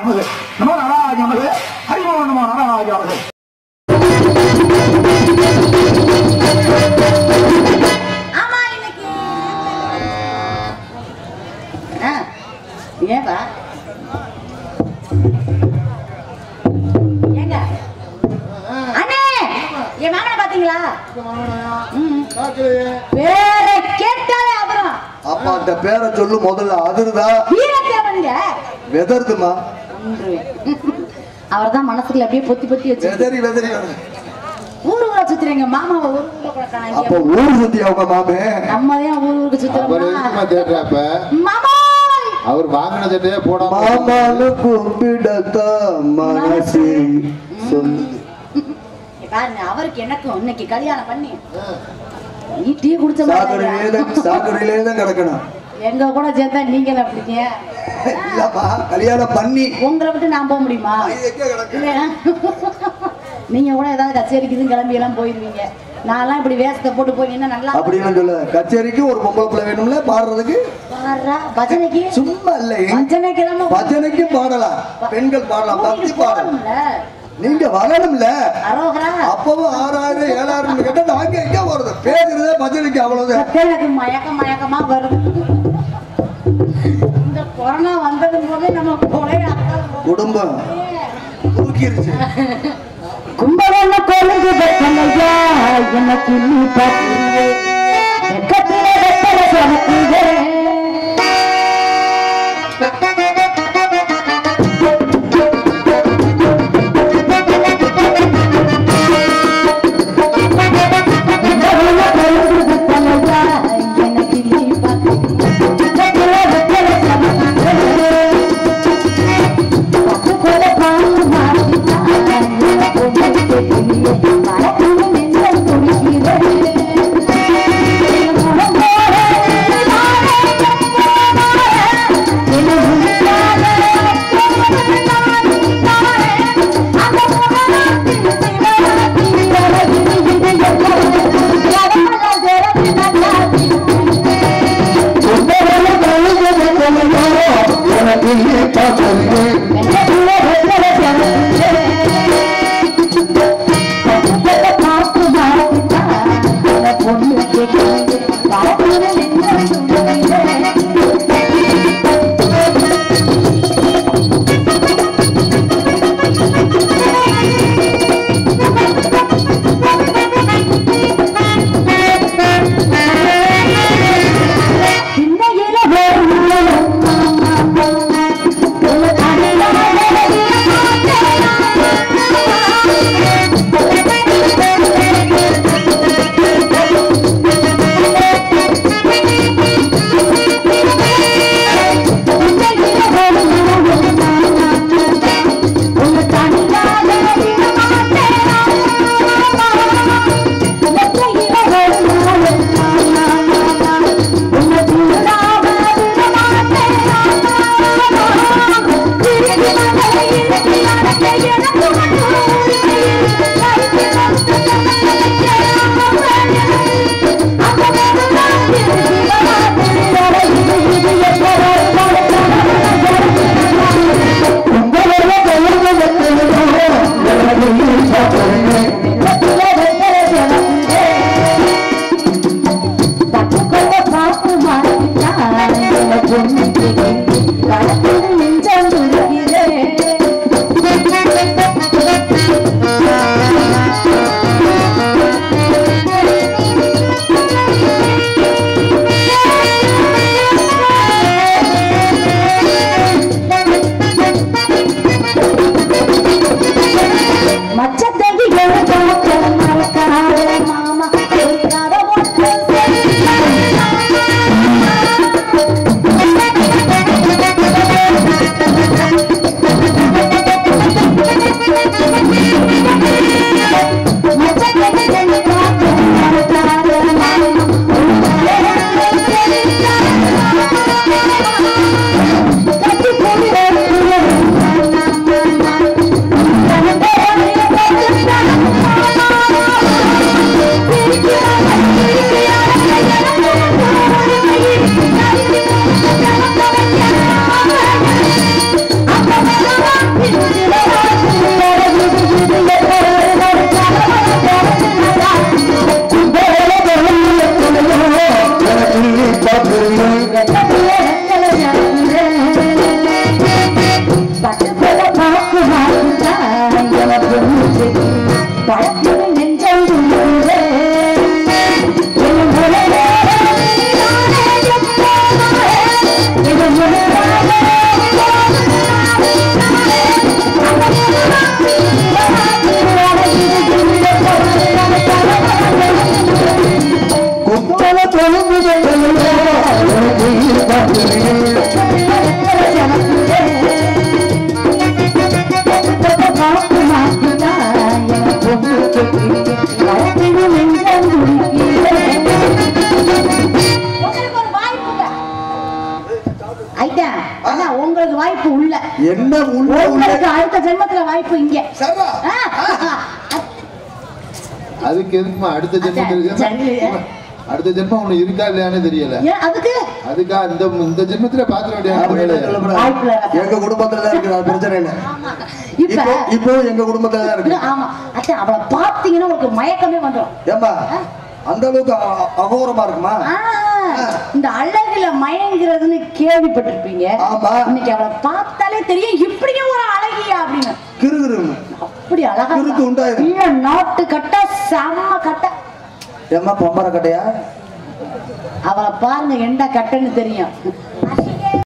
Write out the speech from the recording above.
நமது நம நாராஜ நமது ஹரிமோ நம நாராஜ நமது ஆமா இன்னைக்கு ஆ, ஏன்பா ஏங்க அண்ணே என் மாமனை பாத்தீங்களா ம். வேற கேட்டாலே அப்புறம் அப்பா அந்த பேரை சொல்லு முதல்ல அதிர்தா வீரத்தேவனுங்க வெதர்துமா அவர் தான் மனசுக்குள்ள அப்படியே பொத்தி பொத்தி வச்சு வெதறி வெதறி வருது. ஊரு ஊரா சுத்துறீங்க மாமாவை ஊரு ஊர்ல கூட அப்ப காணாங்க ஊர் சுத்தி அவங்க மாமே நம்ம தான் ஊர் ஊருக்கு அவர் எதுக்குமா சுத்துறோமா தேடுறாப்ப மாமா அவர் வாங்கின சட்டையே போடாம மாமான்னு கூப்பிடத்தான் மனசு சொல்லு பாருங்க அவருக்கு எனக்கும் இன்னைக்கு கல்யாணம் பண்ணி நீ டீ குடிச்ச சாக்கடையிலே மாதிரி தான் சாக்கடையிலே தான் கிடக்கணும் எங்க கூட சேர்த்தா நீங்க அப்படிங்க இல்லப்பா கல்யாணம் பண்ணி உங்களை விட்டு நான் போக முடியுமா எங்க கிடக்கு இல்லையா? நீங்க கூட ஏதாவது கச்சேரிக்கு இதுன்னு கிளம்பி எல்லாம் போயிருவீங்க நான்லாம் இப்படி வேஷத்தை போட்டு போய் என்ன நல்லா அப்படின்னு சொல்ல கச்சேரிக்கு ஒரு பொம்பளை பிள்ளை வேணும்ல பாடுறதுக்கு பாடுறா, பஜனைக்கு சும்மா இல்ல பஜனை கிளம்ப பஜனைக்கு பாடலாம் பெண்கள் பாடலாம் பக்தி பாடலாம் போகணும்ல நீங்க வரணும்ல அரோகரா அப்பவும் ஆறாயிரம் ஏழாயிரம் கேட்டா நாங்க எங்க போறது பேசுறதே பஜனைக்கு அவ்வளவுதான் எனக்கு மயக்க மயக்கமா வரும் இந்த கொரோனா வந்தது போதே நம்ம கொலை குடும்பம் தூக்கிருச்சு கும்பகோண கோயிலுக்கு வெப்பனையா எனக்கு நீ பார்த்து வெக்கத்தில வெப்பனை சுமக்குதே கும்பகோண கோயிலுக்கு வெப்பனையா எனக்கு நீ பார்த்து வெக்கத்தில வெப்பனை சுமக்குதே போல பாட்டு எனக்கு நீ பார்த்து சின்ன உள்ள என்ன உள்ள உள்ள உங்களுக்கு அடுத்த ஜென்மத்துல வாய்ப்பு இங்க சரா ஆ, அதுக்கு எதுக்குமா அடுத்த ஜென்மம் சரி. இருக்கு அடுத்த ஜென்மம் ஒண்ணு இருக்கா இல்லையான்னு தெரியல ஏன் அதுக்கு அதுக்கா இந்த இந்த ஜென்மத்துல பாத்துக்க அப்படி எல்லாம் வேண்டிய சொல்லக்கூடாது. வாய்ப்புல இருக்கு. எங்க குடும்பத்துல தான் இருக்குது அது பிரச்சனை இல்லை ஆமா. இப்ப இப்போ இப்போ எங்க குடும்பத்துல தான் இருக்கு ஆமா அச்சா அவளை பாத்தீங்கன்னா உங்களுக்கு மயக்கமே வந்துடும் ஏம்பா அந்த அளவுக்கு அ- அகோரமா இருக்குமா ஆ, இந்த அழகுல மயங்கிறதுன்னு கேள்விப்பட்டிருப்பீங்க ஆமா. இன்னைக்கு அவளை பார்த்தாலே தெரியும் இப்படியும் ஒரு அழகியா அப்படின்னு கிருகிருன்னு அப்படி அழகா கிறுக்கு உண்டாயிரும். இல்ல நாட்டு கட்ட செம்ம கட்ட ஏம்மா பொம்பரை கட்டையா அவளை பாருங்க என்ன கட்டன்னு தெரியும்